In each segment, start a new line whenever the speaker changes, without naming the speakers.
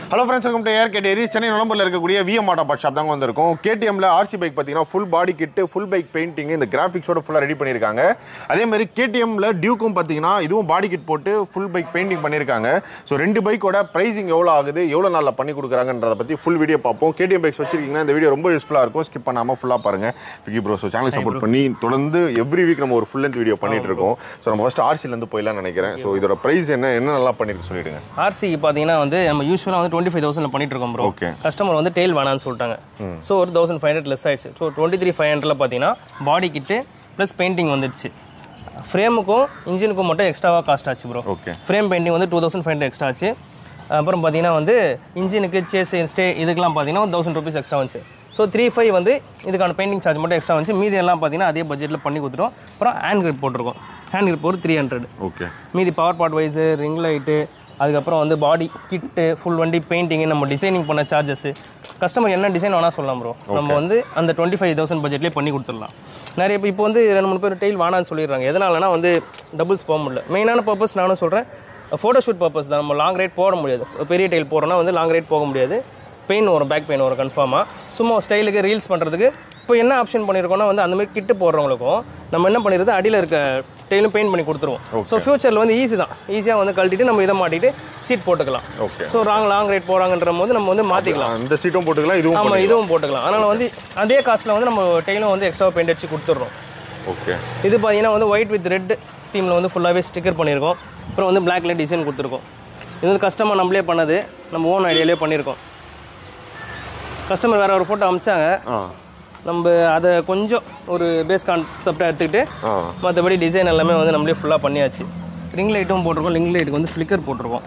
Hello friends welcome to air gate Aries Chennai நுழம்பூரில் இருக்கக்கூடிய VM auto part shop தாங்க வந்திருக்கும் கேடிஎம்ல ஆர்சி பைக் பார்த்தீங்கன்னா full body kit full bike painting இந்த கிராஃபிக்ஸோட ஃபுல்லாக ரெடி பண்ணியிருக்காங்க அதே மாதிரி கேடிஎம்ல டியூக்கும் பார்த்தீங்கன்னா இதுவும் பாடி கிட் போட்டு ஃபுல் பைக் பெயிண்டிங் பண்ணியிருக்காங்க ஸோ ரெண்டு பைக்கோட ப்ரைசிங் எவ்வளோ ஆகுது எவ்வளோ நாளில் பண்ணி கொடுக்குறாங்கன்றத பற்றி ஃபுல் வீடியோ பார்ப்போம் கேடிஎம் பைக்ஸ் வச்சிருக்கீங்கன்னா இந்த வீடியோ ரொம்ப யூஸ்ஃபுல்லாக இருக்கும் ஸ்கிப் பண்ணாமல் ஃபுல்லாக பாருங்க Vicky bro so channel support பண்ணி தொடர்ந்து எவ்ரி வீக் நம்ம ஒரு ஃபுல் லென்த் வீடியோ பண்ணிட்டு இருக்கோம் ஸோ நம்ம ஃபஸ்ட் ஆர்சிலேருந்து போயிடலாம்னு நினைக்கிறேன் ஸோ இதோட ப்ரைஸ் என்ன என்ன நல்லா பண்ணிருக்கு சொல்லிடுங்க
ஆர்சிக்கு பார்த்தீங்கன்னா வந்து நம்ம யூஸ்வலாக வந்து டுவெண்ட்டி ஃபைவ் தௌசண்ட் பண்ணிட்டு இருக்கோம் ப்ரோ
Okay.
கஸ்டமர் வந்து டெயில் வேணான்னு சொல்லிட்டாங்க ஸோ ஒரு தௌசண்ட் ஃபைவ் ஹண்ட்ரட் லெஸ் ஆயிடுச்சு ஸோ டுவெண்ட்டி த்ரீ ஃபைவ் ஹண்ட்ரட்ல பார்த்தீங்கன்னா பாடி கிட்டு ப்ளஸ் பெயிண்டிங் வந்துடுச்சு ஃப்ரேமுக்கும் இன்ஜினுக்கும் மட்டும் எக்ஸ்ட்ராவாக காஸ்ட் ஆச்சு ப்ரோ
ஓகே
ஃப்ரேம் பெயிண்டிங் வந்து two thousand five hundred extra ஆச்சு அப்புறம் பார்த்தீங்கன்னா வந்து இன்ஜினுக்கு சேஸ் ஸ்டே இதுக்கெல்லாம் பார்த்தீங்கன்னா தௌசண்ட் ருபீஸ் எக்ஸ்ட்ரா வந்துச்சு ஸோ த்ரீ ஃபைவ் வந்து இதுக்கான பெயிண்டிங் சார்ஜ் மட்டும் எக்ஸ்ட்ரா வந்துச்சு மீதி எல்லாம் பார்த்தீங்கன்னா அதே பட்ஜெட்டில் பண்ணி கொடுத்துட்டோம் அப்புறம் ஹேண்ட் கிரிப் போட்டிருக்கோம் ஹேண்ட் கிரிப் ஒரு த்ரீ ஹண்ட்ரட்
ஓகே
மீதி power part wise ring light அதுக்கப்புறம் வந்து பாடி கிட்டு ஃபுல் வண்டி பெயிண்டிங் நம்ம டிசைனிங் பண்ண சார்ஜஸ் கஸ்டமர் என்ன டிசைன் வேணால் சொல்லலாம் ப்ரோ நம்ம வந்து அந்த டுவெண்ட்டி ஃபைவ் தௌசண்ட் பட்ஜெட்லேயே பண்ணி கொடுத்துடலாம் நிறைய இப்போ இப்போ வந்து ரெண்டு மூணு பேர் டெயில் வேணான்னு சொல்லிடுறாங்க எதனாலனா வந்து டபுள்ஸ் போக முடியல மெயினான பர்பஸ் நானும் சொல்கிறேன் ஃபோட்டோ ஷூட் பர்பஸ் தான் நம்ம லாங் ரைட் போட முடியாது பெரிய டெயில் போகிறோன்னா வந்து லாங் ரைட் போக முடியாது பெயின் வரும் பேக் பெயின் வரும் கன்ஃபார்மாக சும்மா ஸ்டைலுக்கு ரீல்ஸ் பண்ணுறதுக்கு இப்போ என்ன ஆப்ஷன் பண்ணியிருக்கோம்னா வந்து அந்த மாதிரி கிட்டு போடுறவங்களுக்கும் நம்ம என்ன பண்ணிடுறது அடியில் இருக்க டெயிலும் பெயிண்ட் பண்ணி கொடுத்துருவோம் ஸோ ஃபியூச்சரில் வந்து ஈஸி தான் ஈஸியாக வந்து கழட்டிட்டு நம்ம இதை மாட்டிட்டு சீட் போட்டுக்கலாம்
okay
so wrong long ride போகிறாங்கன்ற போது நம்ம வந்து மாற்றிக்கலாம்
அந்த சீட்டும் போட்டுக்கலாம் இதுவும்
ஆமாம் இதுவும் போட்டுக்கலாம் அதனால் வந்து அதே காஸ்ட்டில் வந்து நம்ம டெயிலும் வந்து எக்ஸ்ட்ரா பெயிண்ட் அடிச்சு கொடுத்துட்றோம்
ஓகே
இது பார்த்தீங்கன்னா வந்து ஒயிட் வித் ரெட் தீமில் வந்து ஃபுல்லாகவே ஸ்டிக்கர் பண்ணியிருக்கோம் அப்புறம் வந்து பிளாக்ல டிசைன் கொடுத்துருக்கோம் இது வந்து கஸ்டமர் நம்மளே பண்ணது நம்ம ஓன் ஐடியாலே பண்ணியிருக்கோம் கஸ்டமர் வேறு ஒரு ஃபோட்டோ அமிச்சாங்க
ஆ
நம்ம அதை கொஞ்சம் ஒரு பேஸ் கான்செப்டாக எடுத்துக்கிட்டு
ஆ
மற்றபடி டிசைன் எல்லாமே வந்து நம்மளே ஃபுல்லாக பண்ணியாச்சு ரிங் லைட்டும் போட்டிருக்கோம் ரிங் லைட்டுக்கு வந்து ஃப்ளிக்கர் போட்டிருக்கோம்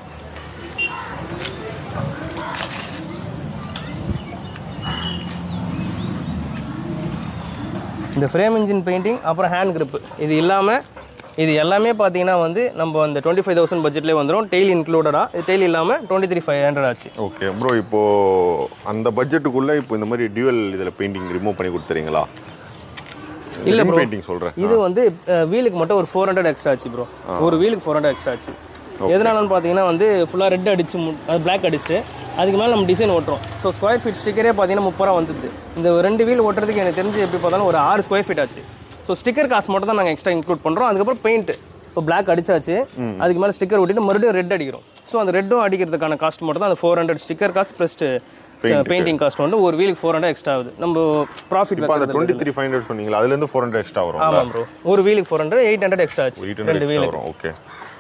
இந்த ஃப்ரேம் இன்ஜின் பெயிண்டிங் அப்புறம் ஹேண்ட் grip இது இல்லாமல் இது எல்லாமே பார்த்தீங்கன்னா வந்து நம்ம அந்த டுவெண்ட்டி ஃபைவ் தௌசண்ட் பட்ஜெட்லேயே வந்துடும் டெய்ல் இன்க்ளூடடாக இது டெய்ல் இல்லாமல் டுவெண்ட்டி த்ரீ ஃபைவ் ஹண்ட்ரட் ஆச்சு
ஓகே ப்ரோ இப்போ அந்த பட்ஜெட்டுக்குள்ள இப்போ இந்த மாதிரி டியூவல் இதில் பெயிண்டிங் ரிமூவ் பண்ணி கொடுத்துறீங்களா
இல்ல bro.
பெயிண்டிங் சொல்கிறேன்
இது வந்து வீலுக்கு மட்டும் ஒரு ஃபோர் ஹண்ட்ரட் எக்ஸ்ட்ரா ஆச்சு ப்ரோ ஒரு வீலுக்கு ஃபோர் ஹண்ட்ரட் எக்ஸ்ட்ரா ஆச்சு எதனாலன்னு பார்த்தீங்கன்னா வந்து ஃபுல்லாக ரெட் அடிச்சு மு- அது பிளாக் அடிச்சுட்டு அதுக்கு மேலே நம்ம டிசைன் ஓட்டுறோம் ஸோ ஸ்கொயர் ஃபீட் ஸ்டிக்கரே பார்த்தீங்கன்னா முப்பது ரூபா வந்துது இந்த ரெண்டு வீல் ஓட்டுறதுக்கு எனக்கு தெரிஞ்சு எப்படி பார்த்தாலும் ஒரு ஆறு ஸ்கொயர் ஃபீட் ஆச்சு ஸோ ஸ்டிக்கர் காசு மட்டும் தான் நாங்கள் எக்ஸ்ட்ரா இன்க்ளூட் பண்ணுறோம் அதுக்கப்புறம் பெயிண்ட் இப்போ பிளாக் அடிச்சாச்சு அதுக்கு மேலே ஸ்டிக்கர் ஒட்டிட்டு மறுபடியும் ரெட் அடிக்கிறோம் ஸோ அந்த ரெட்டும் அடிக்கிறதுக்கான காஸ்ட் மட்டும் தான் அந்த four hundred sticker cost plus painting cost வந்து ஒரு வீலுக்கு ஃபோர் ஹண்ட்ரட் எக்ஸ்ட்ரா ஆகுது நம்ம ப்ராஃபிட்
இப்போ அந்த டுவெண்ட்டி த்ரீ ஃபைவ் ஹண்ட்ரட் சொன்னீங்களா அதுலேருந்து ஃபோர் ஹண்ட்ரட் எக்ஸ்ட்ரா வரும்
ஆமாம் ப்ரோ ஒரு வீலுக்கு four hundred eight hundred extra ஆச்சு
எயிட் ஹண்ட்ரட்
ரெண்டு
எக்ஸ்ட்ரா
வீலுக்கு
வரும் ஓகே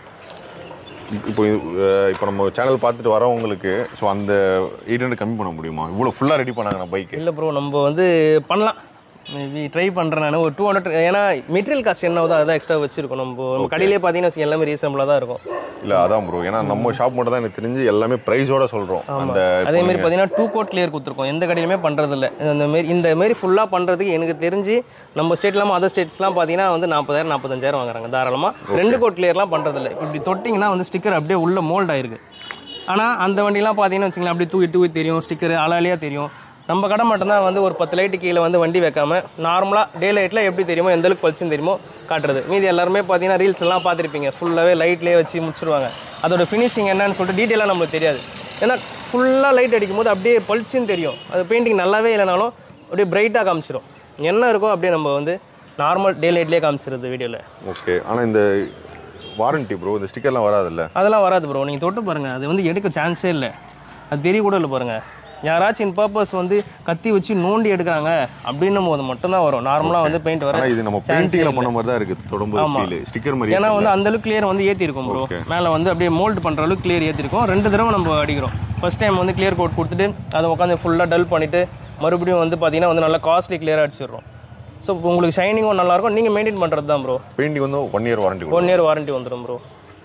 இப்போ இது- இப்போ நம்ம சேனல் பார்த்துட்டு வரவங்களுக்கு ஸோ அந்த எயிட் ஹண்ட்ரட் கம்மி பண்ண முடியுமா இவ்வளோ ஃபுல்லாக ரெடி பண்ணாங்க நான் பைக்கு
இல்லை ப்ரோ நம்ம வந்து பண்ணலாம் மேபி ட்ரை பண்ணுறேன் நான் ஒரு டூ ஹண்ட்ரட் ஏன்னா மெட்டீரியல் காஸ்ட் என்ன ஆகுதோ அதான் எக்ஸ்ட்ரா வச்சிருக்கோம் நம்ம நம்ம கடையிலே பார்த்தீங்கன்னா வச்சுக்கோங்க, எல்லாமே ரீசனபிளாக தான் இருக்கும்
இல்லை அதான் ப்ரோ ஏன்னா நம்ம ஷாப் மட்டும் தான் எனக்கு தெரிஞ்சு எல்லாமே ப்ரைஸோட சொல்கிறோம் அந்த
அதே மாதிரி பார்த்தீங்கன்னா டூ கோட் கிளியர் கொடுத்துருக்கோம் எந்த கடையிலுமே பண்ணுறது இல்லை இந்த மாரி இந்த மாரி ஃபுல்லாக பண்ணுறதுக்கு எனக்கு தெரிஞ்சு நம்ம ஸ்டேட் இல்லாமல் அதர் ஸ்டேட்ஸ்லாம் பார்த்தீங்கன்னா வந்து நாற்பதாயிரம் நாற்பத்தஞ்சாயிரம் வாங்குறாங்க தாராளமாக ரெண்டு கோட் கிளியர்லாம் பண்ணுறதில்ல இப்படி தொட்டிங்கன்னா வந்து ஸ்டிக்கர் அப்படியே உள்ள மோல்ட் ஆயிருக்கு ஆனால் அந்த வண்டிலாம் பார்த்தீங்கன்னா வச்சுங்களேன் அப்படியே தூக்கி தூக்கி தெரியும் ஸ்டிக்கர் அலாலியாக தெரியும் நம்ம கடை மட்டும்தான் வந்து ஒரு பத்து லைட்டு கீழே வந்து வண்டி வைக்காம நார்மலாக டே லைட்டில் எப்படி தெரியுமோ எந்த அளவுக்கு பளிச்சுன்னு தெரியுமோ காட்டுறது மீதி எல்லாருமே பார்த்தீங்கன்னா ரீல்ஸ் எல்லாம் பார்த்துருப்பீங்க ஃபுல்லாகவே லைட்லேயே வச்சு முடிச்சிருவாங்க அதோட ஃபினிஷிங் என்னன்னு சொல்லிட்டு டீட்டெயிலாக நம்மளுக்கு தெரியாது ஏன்னா ஃபுல்லாக லைட் அடிக்கும் போது அப்படியே பளிச்சுன்னு தெரியும் அது பெயிண்டிங் நல்லாவே இல்லைனாலும் அப்படியே பிரைட்டாக காமிச்சிடும் என்ன இருக்கோ அப்படியே நம்ம வந்து நார்மல் டே லைட்லேயே காமிச்சிருது வீடியோவில்
ஓகே ஆனால் இந்த வாரண்டி ப்ரோ இந்த ஸ்டிக்கர்லாம் வராதுல்ல
அதெல்லாம் வராது ப்ரோ நீங்கள் தொட்டு பாருங்கள் அது வந்து எடுக்க சான்ஸே இல்லை அது தெரிய கூட இல்லை பாருங்கள் யாராச்சும் இன் பர்பஸ் வந்து கத்தி வச்சு நோண்டி எடுக்கிறாங்க அப்படின்னும் போது மட்டும்தான் வரும் நார்மலாக வந்து பெயிண்ட் வர
ஆனால் இது நம்ம பெயிண்டிங்கில் பண்ண மாதிரி தான் இருக்குது தொடர்ந்து ஃபீல் ஸ்டிக்கர் மாதிரி
ஏன்னா வந்து அந்த அளவுக்கு கிளியர் வந்து ஏற்றிருக்கும் ப்ரோ மேலே வந்து அப்படியே மோல்ட் பண்ணுற அளவுக்கு கிளியர் ஏற்றிருக்கும் ரெண்டு தடவை நம்ம அடிக்கிறோம் ஃபர்ஸ்ட் டைம் வந்து கிளியர் கோட் கொடுத்துட்டு அதை உட்காந்து ஃபுல்லாக டல் பண்ணிவிட்டு மறுபடியும் வந்து பார்த்தீங்கன்னா வந்து நல்லா காஸ்ட்லி கிளியராக அடிச்சிடுறோம் ஸோ உங்களுக்கு ஷைனிங்கும் நல்லாயிருக்கும் நீங்கள் மெயின்டைன் பண்ணுறது தான் ப்ரோ
பெயிண்டிங் வந்து one year warranty
one year warranty வந்துடும் ப்ரோ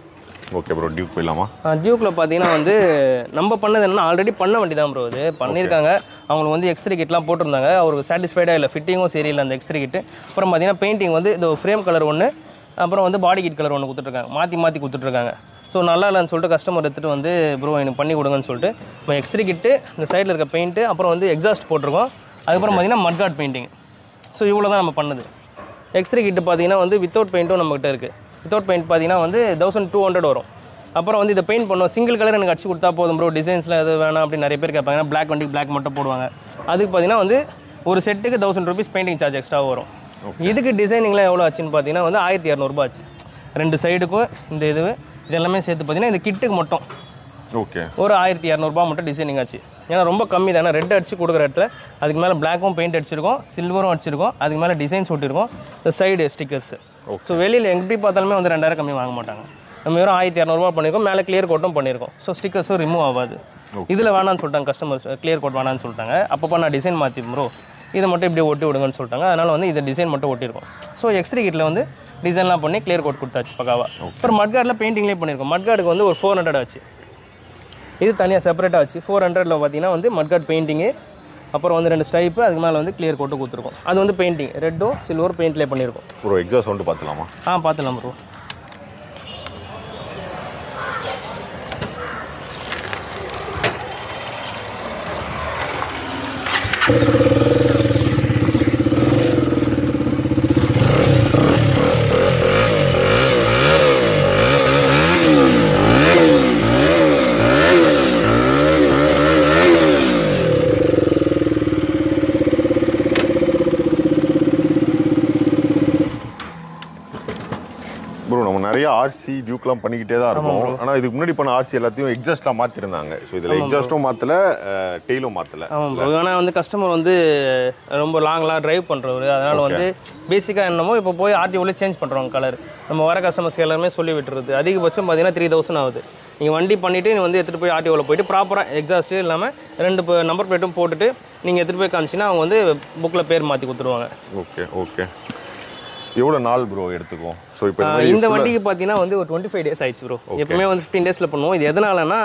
ஓகே ப்ரோ டியூக் போயிடலாமா
டியூக்கில் பார்த்தீங்கன்னா வந்து நம்ம பண்ணது என்னன்னா ஆல்ரெடி பண்ண வண்டி தான் ப்ரோ இது பண்ணியிருக்காங்க அவங்களுக்கு வந்து எக்ஸ்த்ரீ கிட்லாம் போட்டிருந்தாங்க அவருக்கு சாட்டிஸ்ஃபைடாக இல்லை ஃபிட்டிங்கும் சரியில்லை அந்த எக்ஸ்த்ரீ கிட்டு அப்புறம் பார்த்தீங்கன்னா பெயிண்டிங் வந்து இந்த ஃப்ரேம் கலர் ஒன்று அப்புறம் வந்து பாடி கிட் கலர் ஒன்று கொடுத்துட்ருக்காங்க மாற்றி மாற்றி கொடுத்துட்ருக்காங்க ஸோ நல்லா இல்லைன்னு சொல்லிட்டு கஸ்டமர் எடுத்துகிட்டு வந்து ப்ரோ எனக்கு பண்ணி கொடுங்கன்னு சொல்லிட்டு இப்போ எக்ஸ்த்ரீ கிட்டு இந்த சைடில் இருக்க பெயிண்ட்டு அப்புறம் வந்து எக்ஸாஸ்ட் போட்டிருக்கோம் அதுக்கப்புறம் பார்த்தீங்கன்னா மட்காட் பெயிண்டிங் ஸோ இவ்வளோ தான் நம்ம பண்ணது எக்ஸ்ரே கிட்டு பார்த்தீங்கன்னா வந்து வித்தவுட் பெயிண்ட்டும் நம்மகிட்ட இருக்குது வித்தவுட் பெயிண்ட் பார்த்தீங்கன்னா வந்து தௌசண்ட் டூ ஹண்ட்ரட் வரும் அப்புறம் வந்து இதை பெயிண்ட் பண்ணுவோம் சிங்கிள் கலர் எனக்கு அடிச்சு கொடுத்தா போதும் ப்ரோ டிசைன்ஸ்லாம் எது வேணாம் அப்படின்னு நிறைய பேர் கேட்பாங்க பிளாக் வண்டி பிளாக் மட்டும் போடுவாங்க அதுக்கு பார்த்தீங்கன்னா வந்து ஒரு செட்டுக்கு thousand rupees painting charge extra வரும் இதுக்கு டிசைனிங்லாம் எவ்வளோ ஆச்சுன்னு பார்த்தீங்கன்னா வந்து ஆயிரத்தி இரநூறுபா ஆச்சு ரெண்டு சைடுக்கும் இந்த இது இது எல்லாமே சேர்த்து பார்த்தீங்கன்னா இந்த கிட்டுக்கு மட்டும்
ஓகே
ஒரு ஆயிரத்தி இரநூறுபா மட்டும் டிசைனிங் ஆச்சு ஏன்னா ரொம்ப கம்மி தானே ரெட் அடிச்சு கொடுக்குற இடத்துல அதுக்கு மேலே பிளாக்கும் பெயிண்ட் அடிச்சிருக்கோம் சில்வரும் அடிச்சிருக்கோம் அதுக்கு மேலே டிசைன்ஸ் ஒட்டிருக்கோம் இந்த சைடு ஸ்டிக்கர்ஸ் ஸோ வெளியில் எப்படி பார்த்தாலுமே வந்து ரெண்டாயிரம் கம்மி வாங்க மாட்டாங்க நம்ம வெறும் ஆயிரத்தி இரநூறுவா பண்ணியிருக்கோம் மேலே கிளியர் கோட்டும் பண்ணியிருக்கோம் ஸோ ஸ்டிக்கர்ஸும் ரிமூவ் ஆகாது இதில் வேணான்னு சொல்லிட்டாங்க கஸ்டமர்ஸ் கிளியர் கோட் வேணான்னு சொல்லிட்டாங்க அப்பப்போ நான் டிசைன் மாற்றி ப்ரோ இதை மட்டும் இப்படி ஒட்டி விடுங்கன்னு சொல்லிட்டாங்க அதனால் வந்து இதை டிசைன் மட்டும் ஒட்டியிருக்கோம் ஸோ எக்ஸ்த்ரீ கிட்டில் வந்து டிசைன்லாம் பண்ணி கிளியர் கோட் கொடுத்தாச்சு பக்காவா அப்புறம் மட்கார்டில் பெயிண்டிங்லேயே பண்ணியிருக்கோம் மட்கார்டுக்கு வந்து ஒரு ஃபோர் ஹண்ட்ரட் ஆச்சு இது தனியாக செப்பரேட்டாக ஆச்சு ஃபோர் ஹண்ட்ரட்ல பார்த்தீங்கன்னா வந்து மட்கார்ட் பெயிண்டிங்கு அப்புறம் வந்து ரெண்டு ஸ்டைப்பு அதுக்கு மேலே வந்து கிளியர் கோட்டு கொடுத்துருக்கோம் அது வந்து பெயிண்டிங் ரெட்டும் சில்வர் பெயிண்ட்லேயே பண்ணியிருக்கோம்
ப்ரோ எக்ஸாஸ்ட் சவுண்டு பார்த்துலாமா
ஆ பார்த்துலாம் ப்ரோ
ப்ரோ நம்ம நிறைய ஆர்சி டியூக்லாம் பண்ணிக்கிட்டே தான் இருக்கோம் ஆனால் இதுக்கு முன்னாடி பண்ண ஆர்சி எல்லாத்தையும் எக்ஸாஸ்ட்லாம் மாற்றிருந்தாங்க ஸோ இதில் எக்ஸாஸ்ட்டும் மாற்றல டெய்லும் மாற்றல
ஆமாம் ப்ரோ ஆனால் வந்து கஸ்டமர் வந்து ரொம்ப லாங்லாம் டிரைவ் பண்ணுறவர் அதனால் வந்து பேசிக்காக என்னமோ இப்போ போய் ஆர்டிஓவில் சேஞ்ச் பண்ணுறோம் கலர் நம்ம வர கஸ்டமர்ஸ் எல்லாருமே சொல்லி விட்டுறது அதிகபட்சம் பார்த்தீங்கன்னா த்ரீ தௌசண்ட் ஆகுது நீங்கள் வண்டி பண்ணிவிட்டு நீங்கள் வந்து எடுத்துகிட்டு போய் ஆர்டிஓவில் போயிட்டு ப்ராப்பராக எக்ஸாஸ்ட்டு இல்லாமல் ரெண்டு நம்பர் பிளேட்டும் போட்டுட்டு நீங்கள் எடுத்துகிட்டு போய் காமிச்சிங்கன்னா அவங்க வந்து புக்கில் பேர் மாற்றி கொடுத்துருவாங்க
ஓகே ஓகே எவ்வளோ நாள் ப்ரோ எடுத்துக்கும் ஸோ இப்போ
ஆ, இந்த வண்டிக்கு பார்த்தீங்கன்னா வந்து ஒரு டுவெண்ட்டி ஃபைவ் டேஸ் ஆயிடுச்சு ப்ரோ எப்பவுமே வந்து ஃபிஃப்டீன் டேஸில் பண்ணுவோம் இது எதனாலனா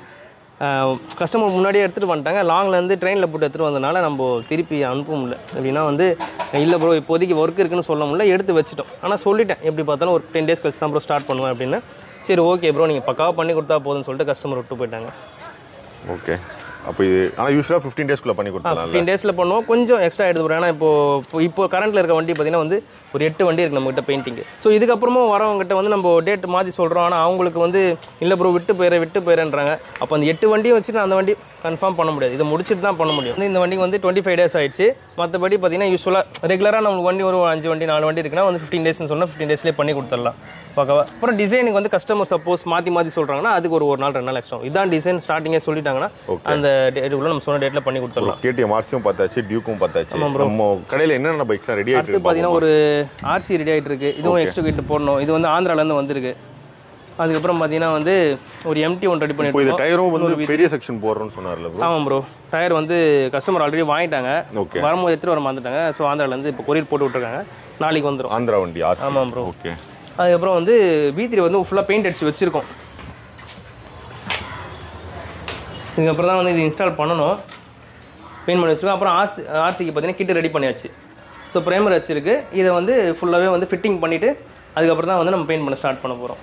கஸ்டமர் முன்னாடியே எடுத்துகிட்டு வந்துட்டாங்க லாங்லேருந்து ட்ரெயினில் போட்டு எடுத்துகிட்டு வந்தனால நம்ம திருப்பி அனுப்ப முடியல எப்படின்னா வந்து இல்லை ப்ரோ இப்போதைக்கு ஒர்க் இருக்குன்னு சொல்ல முடியல எடுத்து வச்சுட்டோம் ஆனால் சொல்லிட்டேன் எப்படி பார்த்தாலும் ஒரு டென் டேஸ் கழிச்சு தான் ப்ரோ ஸ்டார்ட் பண்ணுவேன் அப்படின்னு சரி ஓகே ப்ரோ நீங்கள் பக்காவாக பண்ணி கொடுத்தா போதும்னு சொல்லிட்டு கஸ்டமர் விட்டு போயிட்டாங்க
ஓகே அப்போ இது ஆனால் யூஸ்வலாக ஃபிஃப்டீன் டேஸ்க்குள்ளே பண்ணி கொடுத்துடலாம்
ஃபிஃப்டீன் டேஸில் பண்ணுவோம் கொஞ்சம் எக்ஸ்ட்ரா எடுத்து போகிறோம் ஏன்னா இப்போ இப்போ- இப்போ கரண்ட்டில் இருக்க வண்டி பார்த்தீங்கன்னா வந்து ஒரு எட்டு வண்டி இருக்குது நம்மகிட்ட பெயிண்டிங் ஸோ இதுக்கப்புறமும் வரவங்ககிட்ட வந்து நம்ம டேட் மாற்றி சொல்கிறோம் ஆனால் அவங்களுக்கு வந்து இல்லை ப்ரோ விட்டு போயிடுறேன் விட்டு போயிடுறேன்றாங்க அப்போ அந்த எட்டு வண்டியும் வச்சுட்டு நான் அந்த வண்டி கன்ஃபார்ம் பண்ண முடியாது இதை முடிச்சுட்டு தான் பண்ண முடியும் வந்து இந்த வண்டிக்கு வந்து டுவெண்ட்டி ஃபைவ் டேஸ் ஆயிடுச்சு மற்றபடி பார்த்தீங்கன்னா யூஸ்வலாக ரெகுலராக நம்மளுக்கு வண்டி ஒரு அஞ்சு வண்டி நாலு வண்டி இருக்குன்னா வந்து ஃபிஃப்டீன் டேஸ்னு சொன்னால் ஃபிஃப்டீன் டேஸ்லேயே பண்ணி கொடுத்துடலாம் ஓகேவா அப்புறம் டிசைனுக்கு வந்து கஸ்டமர் சப்போஸ் மாற்றி மாற்றி சொல்கிறாங்கன்னா அதுக்கு ஒரு ஒரு நாள் ரெண்டு நாள் எக்ஸ்ட்ரா இதான் டிசைன் ஸ்டார்டிங்கே சொல்லிட்டாங்கன்னா அந்த டேட்டுக்குள்ளே நம்ம சொன்ன டேட்டில் பண்ணி கொடுத்துடலாம்
கேடிஎம் ஆர்சியும் பார்த்தாச்சு டியூக்கும் பார்த்தாச்சு நம்ம கடையில் என்னென்ன பைக்ஸ்லாம் ரெடி
அடுத்து
ஆகிட்டு
பார்த்தீங்கன்னா ஒரு ஆர்சி ரெடி ஆகிட்டு இருக்கு இதுவும் எக்ஸ்ட்ரா கிட்ட போடணும் இது வந்து ஆந்திராலேருந்து வந்திருக்கு அதுக்கப்புறம் பார்த்தீங்கன்னா வந்து ஒரு எம்டி ஒன் ரெடி
இப்போ இது
பண்ணிட்டு
டயரும் வந்து பெரிய செக்ஷன் போடுறோம்னு சொன்னார்ல ப்ரோ
ஆமாம் ப்ரோ டயர் வந்து கஸ்டமர் ஆல்ரெடி வாங்கிட்டாங்க
ஓகே
வரும்போது எடுத்துகிட்டு வர மறந்துட்டாங்க ஸோ ஆந்திராலேருந்து இப்போ கொரியர் போட்டு விட்ருக்காங்க நாளைக்கு வந்துடும்
ஆந்திரா வண்டி ஆர்சி
ஆமாம் ப்ரோ
ஓகே
அதுக்கப்புறம் வந்து V3 வந்து ஃபுல்லாக பெயிண்ட் அடிச்சு வச்சுருக்கோம் இதுக்கப்புறம் தான் வந்து இது இன்ஸ்டால் பண்ணணும் பெயிண்ட் பண்ணி வச்சுருக்கோம் அப்புறம் ஆர்சி ஆர்சிக்கு பார்த்தீங்கன்னா கிட்டு ரெடி பண்ணியாச்சு ஸோ ப்ரைமர் வச்சிருக்கு இதை வந்து ஃபுல்லாகவே வந்து ஃபிட்டிங் பண்ணிவிட்டு அதுக்கப்புறம் தான் வந்து நம்ம பெயிண்ட் பண்ண ஸ்டார்ட் பண்ண போகிறோம்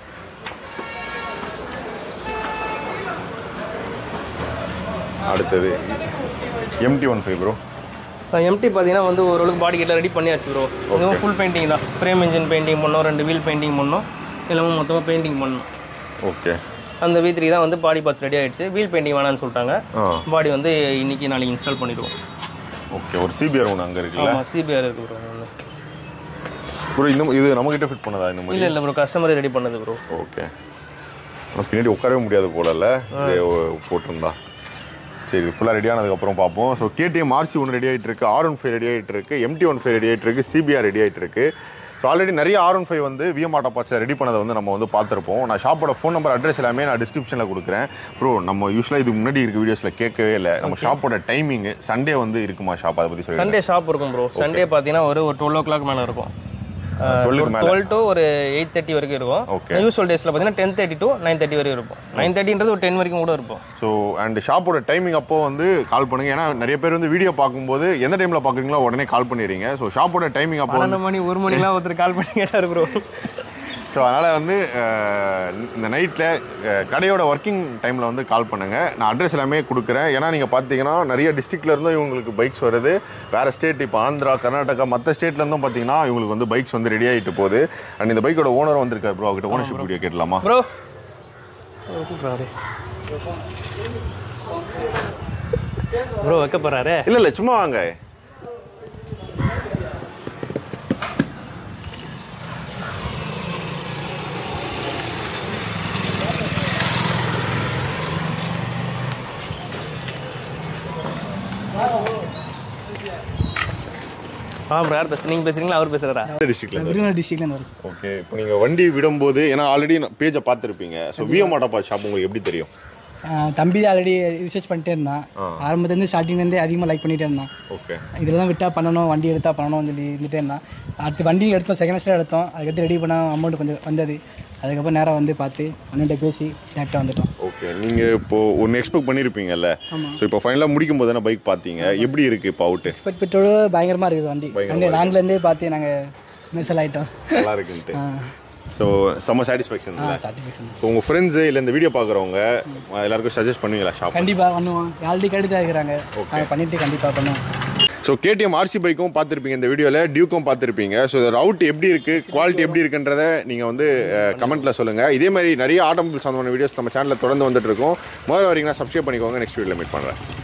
அடுத்தது MT one five bro
MT பார்த்தீங்கன்னா வந்து ஓரளவுக்கு பாடி கிட்ட ரெடி பண்ணியாச்சு ப்ரோ இதுவும் ஃபுல் பெயிண்டிங் தான் ஃப்ரேம் இன்ஜின் பெயிண்டிங் பண்ணோம் ரெண்டு வீல் பெயிண்டிங் பண்ணோம் எல்லாமே மொத்தமாக பெயிண்டிங் பண்ணோம்
ஓகே
அந்த வி த்ரீ தான் வந்து பாடி பார்ட்ஸ் ரெடி ஆயிடுச்சு வீல் பெயிண்டிங் வேணாம்னு சொல்லிட்டாங்க
ஆ
பாடி வந்து இன்னைக்கு நாளைக்கு இன்ஸ்டால் பண்ணிடுவோம்
ஓகே ஒரு சிபிஆர் ஒன்று அங்கே இருக்குல்ல
ஆமாம் சிபிஆர் இருக்கு ப்ரோ
ப்ரோ இந்த இது நம்மகிட்ட ஃபிட் பண்ணதா இந்த மாதிரி
இல்லை இல்லை ப்ரோ கஸ்டமரே ரெடி பண்ணது ப்ரோ
ஓகே ஆனால் பின்னாடி உட்காரவே முடியாது போலல்ல இது போட்டிருந்தா சரி இது ஃபுல்லாக ரெடி ஆனதுக்கப்புறம் பார்ப்போம் ஸோ கேடிஎம் ஆர்சி ஒன்று ரெடி ஆகிட்டு இருக்கு ஆர் ஒன் ஃபைவ் ரெடி ஆகிட்டு இருக்கு எம்டி ஒன் ஃபைவ் ரெடி ஆகிட்டு இருக்கு சிபிஆர் ரெடி ஆகிட்டு இருக்கு ஸோ ஆல்ரெடி நிறைய ஆர் ஒன் ஃபைவ் வந்து விஎம் ஆட்டோ பார்ட்ஸை ரெடி பண்ணதை வந்து நம்ம வந்து பார்த்துருப்போம் நான் ஷாப்போட ஃபோன் நம்பர் அட்ரஸ் எல்லாமே நான் டிஸ்கிரிப்ஷனில் கொடுக்குறேன் ப்ரோ நம்ம யூஸ்வலாக இதுக்கு முன்னாடி இருக்க வீடியோஸில் கேட்கவே இல்லை நம்ம ஷாப்போட டைமிங் சண்டே வந்து இருக்குமா ஷாப் அதை பற்றி சொல்லி
சண்டே ஷாப் இருக்கும் ப்ரோ சண்டே பார்த்தீங்கன்னா ஒரு ஒரு டுவெல் ஓ கிளாக் மேலே இருக்கும்
12 க்கு மேல.
டுவெல் டு ஒரு எயிட் தேர்ட்டி வரைக்கும் இருக்கும்
Okay.
யூஸ்வல் டேஸில் பார்த்தீங்கன்னா ten thirty to nine thirty வரைக்கும் இருக்கும் நைன் தேர்ட்டின்றது ஒரு டென் வரைக்கும் கூட இருக்கும்
ஸோ அண்ட் ஷாப்போட டைமிங் அப்போ வந்து கால் பண்ணுங்க ஏன்னா நிறைய பேர் வந்து வீடியோ பார்க்கும்போது எந்த டைமில் பார்க்குறீங்களோ உடனே கால் பண்ணிடுறீங்க ஸோ ஷாப்போட டைமிங் அப்போ வந்து
பன்னெண்டு மணி ஒரு மணிக்கெலாம் ஒருத்தர் கால் பண்ணி கேட்டார் ப்ரோ
ஸோ அதனால் வந்து அஹ், இந்த நைட்டில் கடையோட ஒர்க்கிங் டைமில் வந்து கால் பண்ணுங்கள் நான் அட்ரஸ் எல்லாமே கொடுக்குறேன் ஏன்னா நீங்கள் பார்த்தீங்கன்னா நிறைய டிஸ்ட்ரிக்ட்ல இருந்தும் இவங்களுக்கு பைக்ஸ் வருது வேறு ஸ்டேட் இப்போ ஆந்திரா கர்நாடகா மற்ற ஸ்டேட்லேருந்தும் பார்த்தீங்கன்னா இவங்களுக்கு வந்து பைக்ஸ் வந்து ரெடி ஆகிட்டு போகுது அண்ட் இந்த பைக்கோட ஓனர் வந்திருக்காரு ப்ரோ அவர்கிட்ட ஓனர்ஷிப் வீடியோ கேட்கலாமா
ப்ரோ ப்ரோ வைக்க போறாரு
இல்ல இல்ல சும்மா வாங்க
ஆ ப்ரோ யார் பேச நீங்கள் பேசுறீங்களா அவர் பேசுகிறாரா
டிஸ்ட்ரிக்ட்ல
விருதுநகர் டிஸ்ட்ரிக்ட்லேருந்து வருது
ஓகே இப்போ நீங்க வண்டி விடும்போது ஏன்னா ஆல்ரெடி பேஜை பார்த்துருப்பீங்க ஸோ விஎம் ஆட்டோபா ஷாப் உங்களுக்கு எப்படி தெரியும்
ஆஹ் தம்பி தான் ஆல்ரெடி ரிசர்ச் பண்ணிட்டே இருந்தான் ஆரம்பத்துலேருந்து ஸ்டார்டிங்லேருந்தே அதிகமாக லைக் பண்ணிட்டே இருந்தான்
ஓகே
இதில் தான் விட்டால் பண்ணணும் வண்டி எடுத்தால் பண்ணணும்னு சொல்லி இருந்துகிட்டே இருந்தான் அடுத்து வண்டி எடுத்தோம் செகண்ட் ஸ்டார் எடுத்தோம் அதுக்கடுத்து ரெடி பண்ண அமௌண்ட் கொஞ்சம் வந்தது அதுக்கப்புறம் நேராக வந்து பார்த்து அண்ணன்ட்ட பேசி டேரெக்டாக வந்துட்டோம்
ஓகே நீங்க இப்போ ஒன்று எக்ஸ்பெக்ட் பண்ணியிருப்பீங்கல்ல ஸோ இப்போ ஃபைனலாக முடிக்கும் போது தானே பைக் பார்த்தீங்க எப்படி இருக்கு இப்போ அவுட்டு
எக்ஸ்பெக்ட் பெட்ரோல் பயங்கரமாக இருக்குது வண்டி வந்து லாங்லேருந்தே பார்த்து நாங்கள் மிஸ்ஸல் ஆகிட்டோம்
நல்லா இருக்குன்ட்டு ஸோ செம்ம சாட்டிஸ்ஃபேக்ஷன் இல்லை
சாட்டிஸ்ஃபேக்ஷன்
ஸோ உங்கள் ஃப்ரெண்ட்ஸு இல்லை இந்த வீடியோ பார்க்குறவங்க எல்லாருக்கும் சஜஸ்ட் பண்ணுவீங்களா ஷாப்
கண்டிப்பாக பண்ணுவோம் ஆல்ரெடி கேட்டு தான் இருக்கிறாங்க நாங்கள் பண்ணிவிட்டு கண்டிப்பாக பண்ணுவோம்
ஸோ கேடிஎம் ஆர்சி பைக்கும் பார்த்துருப்பீங்க இந்த வீடியோவில் டியூக்கும் பார்த்துருப்பீங்க ஸோ இந்த ரவுட் எப்படி இருக்குது குவாலிட்டி எப்படி இருக்குன்றதை நீங்கள் வந்து கமெண்ட்டில் சொல்லுங்கள் இதே மாதிரி நிறைய ஆட்டோமொபைல் சம்மந்தமான வீடியோஸ் நம்ம சேனலில் தொடர்ந்து வந்துட்டு இருக்கோம் முதல்ல வரீங்கன்னா சப்ஸ்கிரைப் பண்ணிக்கோங்க நெக்ஸ்ட் வீடியோவில் மீட் பண்ணுறேன்